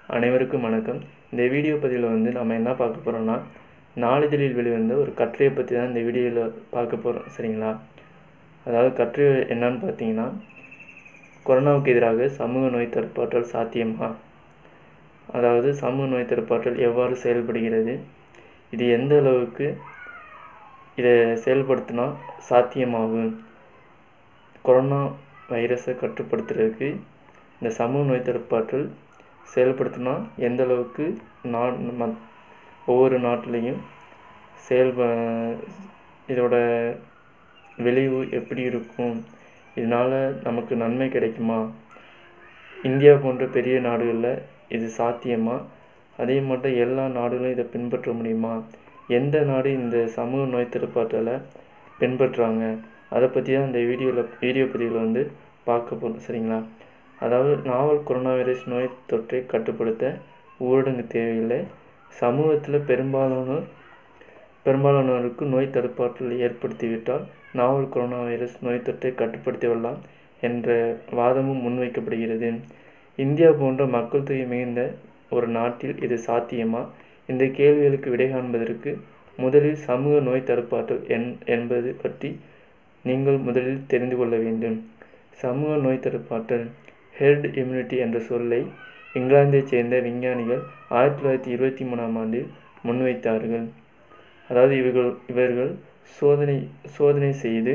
அனைவருக்கும் வணக்கம் இந்த வீடியோ பதிவில் வந்து நம்ம என்ன பார்க்க போகிறோம்னா நாளிதழில் வெளிவந்த ஒரு கட்டுரையை பற்றி தான் இந்த வீடியோவில் பார்க்க போகிறோம் சரிங்களா அதாவது கட்டுரை என்னன்னு பார்த்தீங்கன்னா கொரோனாவுக்கு எதிராக சமூக நோய் தடுப்பாற்றல் சாத்தியமா அதாவது சமூக நோய் தடுப்பாற்றல் எவ்வாறு செயல்படுகிறது இது எந்த அளவுக்கு இதை செயல்படுத்தினா சாத்தியமாகும் கொரோனா வைரஸை கட்டுப்படுத்துறதுக்கு இந்த சமூக நோய் தடுப்பாற்றல் செயல்படுத்தினா எந்த அளவுக்கு நா மத் ஒவ்வொரு நாட்டிலையும் செயல்ப இதோட விளைவு எப்படி இருக்கும் இதனால் நமக்கு நன்மை கிடைக்குமா இந்தியா போன்ற பெரிய நாடுகளில் இது சாத்தியமா அதே மட்டும் எல்லா நாடுகளும் இதை பின்பற்ற முடியுமா எந்த நாடு இந்த சமூக நோய் தடுப்பாற்றலை பின்பற்றுறாங்க அதை பற்றி தான் இந்த வீடியோவில் வீடியோ பதிவில் வந்து பார்க்க போகிறோம் சரிங்களா அதாவது நாவல் கொரோனா வைரஸ் நோய் தொற்றை கட்டுப்படுத்த ஊரடங்கு தேவையில்லை சமூகத்தில் பெரும்பாலானோர் பெரும்பாலானோருக்கு நோய் தடுப்பாற்றல் ஏற்படுத்திவிட்டால் நாவல் கொரோனா வைரஸ் நோய் தொற்றை கட்டுப்படுத்தி விடலாம் என்ற வாதமும் முன்வைக்கப்படுகிறது இந்தியா போன்ற மக்கள் தொகை மிகுந்த ஒரு நாட்டில் இது சாத்தியமா இந்த கேள்விகளுக்கு விடை காண்பதற்கு முதலில் சமூக நோய் தடுப்பாற்றல் என் என்பது பற்றி நீங்கள் முதலில் தெரிந்து கொள்ள வேண்டும் சமூக நோய் தடுப்பாற்றல் ஹெர்ட் இம்யூனிட்டி என்ற சொல்லை இங்கிலாந்தைச் சேர்ந்த விஞ்ஞானிகள் ஆயிரத்தி தொள்ளாயிரத்தி இருபத்தி மூணாம் ஆண்டில் முன்வைத்தார்கள் அதாவது இவர்கள் இவர்கள் சோதனை சோதனை செய்து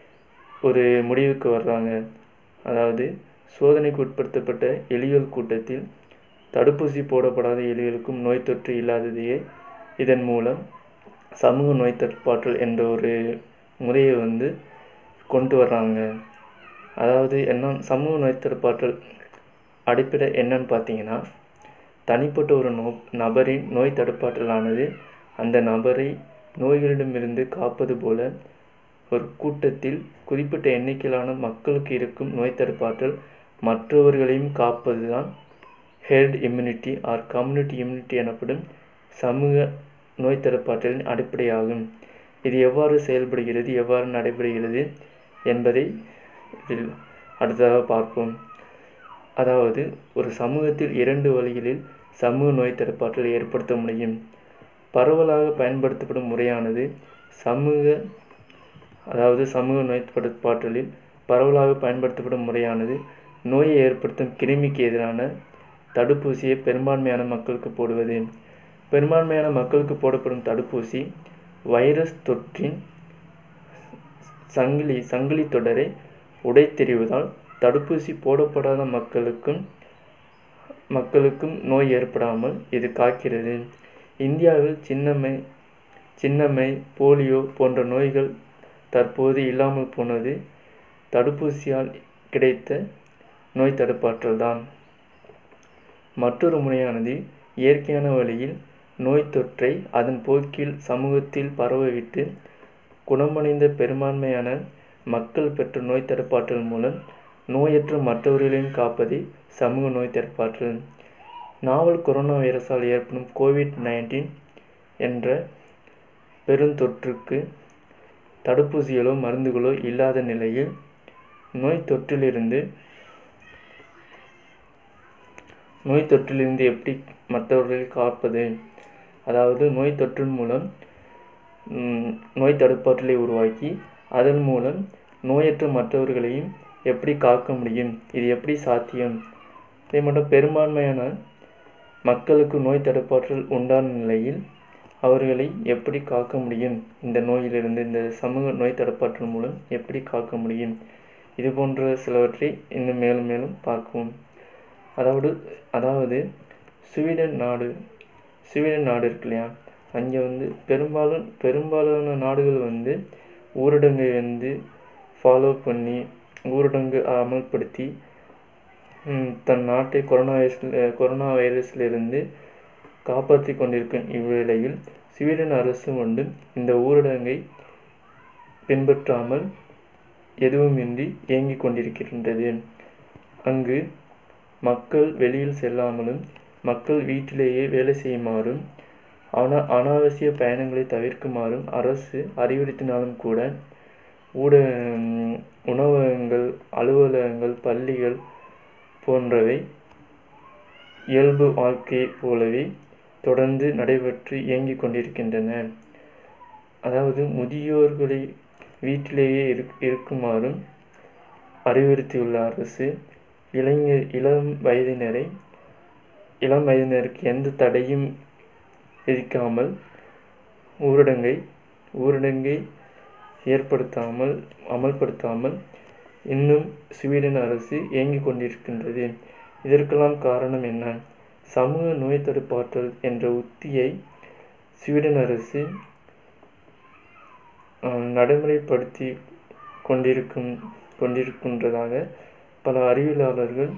ஒரு முடிவுக்கு வர்றாங்க அதாவது சோதனைக்கு உட்படுத்தப்பட்ட எலிகள் கூட்டத்தில் தடுப்பூசி போடப்படாத எலிகளுக்கும் நோய் தொற்று இல்லாததையே இதன் மூலம் சமூக நோய் தடுப்பாற்றல் என்ற ஒரு முறையை வந்து கொண்டு வர்றாங்க அதாவது என்ன சமூக நோய் தடுப்பாற்றல் அடிப்படை என்னன்னு பார்த்தீங்கன்னா தனிப்பட்ட ஒரு நோ நபரின் நோய் தடுப்பாற்றலானது அந்த நபரை நோய்களிடமிருந்து காப்பது போல ஒரு கூட்டத்தில் குறிப்பிட்ட எண்ணிக்கையிலான மக்களுக்கு இருக்கும் நோய் தடுப்பாற்றல் மற்றவர்களையும் காப்பது தான் herd immunity or community immunity எனப்படும் சமூக நோய் தடுப்பாற்றலின் அடிப்படையாகும் இது எவ்வாறு செயல்படுகிறது எவ்வாறு நடைபெறுகிறது என்பதை இதில் அடுத்ததாக பார்ப்போம் அதாவது ஒரு சமூகத்தில் இரண்டு வழிகளில் சமூக நோய் தடுப்பாற்றலை ஏற்படுத்த முடியும் பரவலாக பயன்படுத்தப்படும் முறையானது சமூக அதாவது சமூக நோய் தடுப்பாற்றலில் பரவலாக பயன்படுத்தப்படும் முறையானது நோயை ஏற்படுத்தும் கிருமிக்கு எதிரான தடுப்பூசியை பெரும்பான்மையான மக்களுக்கு போடுவது பெரும்பான்மையான மக்களுக்கு போடப்படும் தடுப்பூசி வைரஸ் தொற்றின் சங்கிலி சங்கிலி தொடரை உடைத்தெறிவதால் தடுப்பூசி போடப்படாத மக்களுக்கும் மக்களுக்கும் நோய் ஏற்படாமல் இது காக்கிறது இந்தியாவில் சின்னம்மை சின்னம்மை போலியோ போன்ற நோய்கள் தற்போது இல்லாமல் போனது தடுப்பூசியால் கிடைத்த நோய் தடுப்பாற்றல் தான் மற்றொரு முறையானது இயற்கையான வழியில் நோய் தொற்றை அதன் போக்கில் சமூகத்தில் பரவவிட்டு குணமடைந்த பெரும்பான்மையான மக்கள் பெற்ற நோய் தடுப்பாற்றல் மூலம் நோயற்ற மற்றவர்களையும் காப்பதே சமூக நோய் தடுப்பாற்றல் நாவல் கொரோனா வைரஸால் ஏற்படும் கோவிட் நைன்டீன் என்ற பெருந்தொற்றுக்கு தடுப்பூசிகளோ மருந்துகளோ இல்லாத நிலையில் நோய் தொற்றிலிருந்து நோய் தொற்றிலிருந்து எப்படி மற்றவர்களை காப்பது அதாவது நோய் தொற்றின் மூலம் நோய் தடுப்பாற்றலை உருவாக்கி அதன் மூலம் நோயற்ற மற்றவர்களையும் எப்படி காக்க முடியும் இது எப்படி சாத்தியம் அதே மட்டும் பெரும்பான்மையான மக்களுக்கு நோய் தடுப்பாற்றல் உண்டான நிலையில் அவர்களை எப்படி காக்க முடியும் இந்த நோயிலிருந்து இந்த சமூக நோய் தடுப்பாற்றல் மூலம் எப்படி காக்க முடியும் இது போன்ற சிலவற்றை இன்னும் மேலும் மேலும் பார்ப்போம் அதாவது அதாவது ஸ்வீடன் நாடு ஸ்வீடன் நாடு இருக்கு இல்லையா அங்கே வந்து பெரும்பாலும் பெரும்பாலான நாடுகள் வந்து ஊரடங்கை வந்து ஃபாலோ பண்ணி ஊரடங்கு அமல்படுத்தி தன் நாட்டை கொரோனா வைரஸில் கொரோனா வைரஸிலிருந்து காப்பாற்றி கொண்டிருக்கும் இவ்வேளையில் ஸ்வீடன் அரசு வந்து இந்த ஊரடங்கை பின்பற்றாமல் எதுவுமின்றி இயங்கிக் கொண்டிருக்கின்றது அங்கு மக்கள் வெளியில் செல்லாமலும் மக்கள் வீட்டிலேயே வேலை செய்யுமாறும் அனா அனாவசிய பயணங்களை தவிர்க்குமாறும் அரசு அறிவுறுத்தினாலும் கூட ஊடக உணவகங்கள் அலுவலகங்கள் பள்ளிகள் போன்றவை இயல்பு வாழ்க்கையைப் போலவே தொடர்ந்து நடைபெற்று இயங்கிக் கொண்டிருக்கின்றன அதாவது முதியோர்களை வீட்டிலேயே இருக் இருக்குமாறும் அறிவுறுத்தியுள்ள அரசு இளைஞர் இளம் வயதினரை இளம் வயதினருக்கு எந்த தடையும் விதிக்காமல் ஊரடங்கை ஊரடங்கை ஏற்படுத்தாமல் அமல்படுத்தாமல் இன்னும் ஸ்வீடன் அரசு இயங்கிக் கொண்டிருக்கின்றது இதற்கெல்லாம் காரணம் என்ன சமூக நோய் தடுப்பாற்றல் என்ற உத்தியை ஸ்வீடன் அரசு நடைமுறைப்படுத்தி கொண்டிருக்கும் கொண்டிருக்கின்றதாக பல அறிவியலாளர்கள்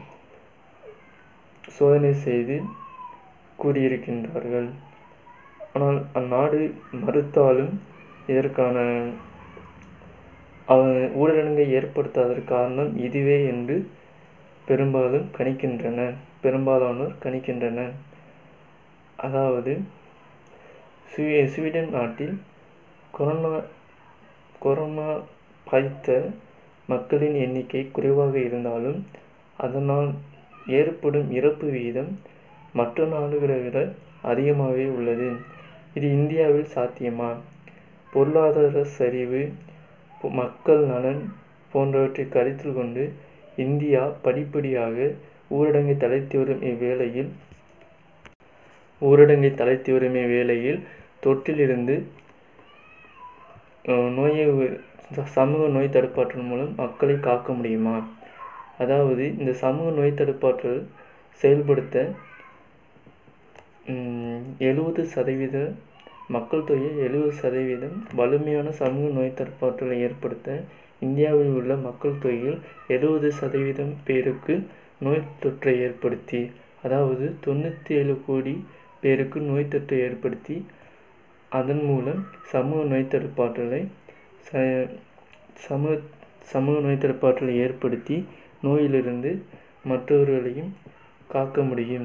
சோதனை செய்து கூறியிருக்கின்றார்கள் ஆனால் அந்நாடு மறுத்தாலும் இதற்கான ஊரடங்கை ஏற்படுத்தாதற்கு காரணம் இதுவே என்று பெரும்பாலும் கணிக்கின்றனர் பெரும்பாலானோர் கணிக்கின்றனர் அதாவது ஸ்வீ ஸ்வீடன் நாட்டில் கொரோனா கொரோனா பாதித்த மக்களின் எண்ணிக்கை குறைவாக இருந்தாலும் அதனால் ஏற்படும் இறப்பு விகிதம் மற்ற நாடுகளை விட அதிகமாகவே உள்ளது இது இந்தியாவில் சாத்தியமா பொருளாதார சரிவு மக்கள் நலன் போன்றவற்றை கருத்தில் கொண்டு இந்தியா படிப்படியாக ஊரடங்கை தளர்த்தி வரும் இவ்வேளையில் ஊரடங்கை தளர்த்தி வரும் இவ்வேளையில் தொற்றிலிருந்து நோயை சமூக நோய் தடுப்பாற்றல் மூலம் மக்களை காக்க முடியுமா அதாவது இந்த சமூக நோய் தடுப்பாற்றல் செயல்படுத்த எழுபது சதவீத மக்கள் தொகையில் எழுபது சதவீதம் வலிமையான சமூக நோய் தடுப்பாற்றலை ஏற்படுத்த இந்தியாவில் உள்ள மக்கள் தொகையில் எழுபது சதவீதம் பேருக்கு நோய் தொற்றை ஏற்படுத்தி அதாவது தொண்ணூற்றி ஏழு கோடி பேருக்கு நோய் தொற்றை ஏற்படுத்தி அதன் மூலம் சமூக நோய் தடுப்பாற்றலை சமூக சமூக நோய் தடுப்பாற்றலை ஏற்படுத்தி நோயிலிருந்து மற்றவர்களையும் காக்க முடியும்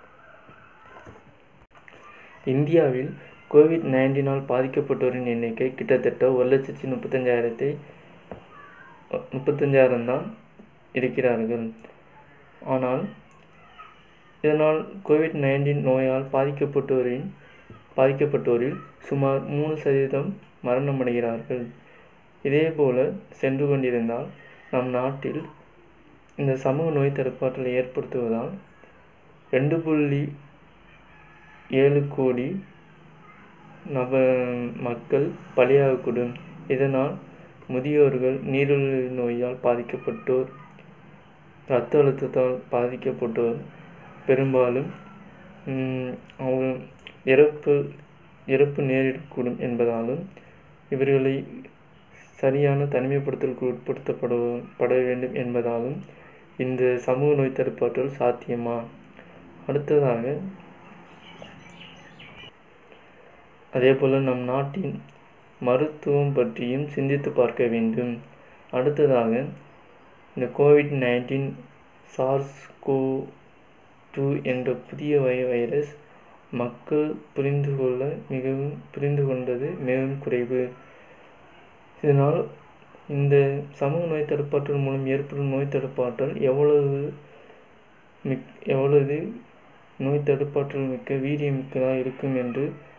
இந்தியாவில் கோவிட் நைன்டீனால் பாதிக்கப்பட்டோரின் எண்ணிக்கை கிட்டத்தட்ட ஒரு லட்சத்தி முப்பத்தஞ்சாயிரத்தை முப்பத்தஞ்சாயிரம் தான் இருக்கிறார்கள் ஆனால் இதனால் கோவிட் நைன்டீன் நோயால் பாதிக்கப்பட்டோரின் பாதிக்கப்பட்டோரில் சுமார் மூணு சதவீதம் மரணமடைகிறார்கள் இதேபோல சென்று கொண்டிருந்தால் நம் நாட்டில் இந்த சமூக நோய் தடுப்பாற்றலை ஏற்படுத்துவதால் ரெண்டு புள்ளி ஏழு கோடி நப மக்கள் பலியாகக்கூடும் இதனால் முதியோர்கள் நீரிழிவு நோயால் பாதிக்கப்பட்டோர் இரத்த அழுத்தத்தால் பாதிக்கப்பட்டோர் பெரும்பாலும் அவங்க இறப்பு இறப்பு நேரிடக்கூடும் என்பதாலும் இவர்களை சரியான தனிமைப்படுத்தலுக்கு உட்படுத்தப்பட பட வேண்டும் என்பதாலும் இந்த சமூக நோய் தடுப்பாற்றல் சாத்தியமா அடுத்ததாக அதேபோல் நம் நாட்டின் மருத்துவம் பற்றியும் சிந்தித்து பார்க்க வேண்டும் அடுத்ததாக இந்த covid nineteen SARS co two என்ற புதிய வை வைரஸ் மக்கள் புரிந்து கொள்ள மிகவும் புரிந்து கொண்டது மிகவும் குறைவு இதனால் இந்த சமூக நோய் தடுப்பாற்றல் மூலம் ஏற்படும் நோய் தடுப்பாற்றல் எவ்வளவு மிக் எவ்வளவு நோய் தடுப்பாற்றல் மிக்க வீரியம் மிக்கதாக இருக்கும் என்று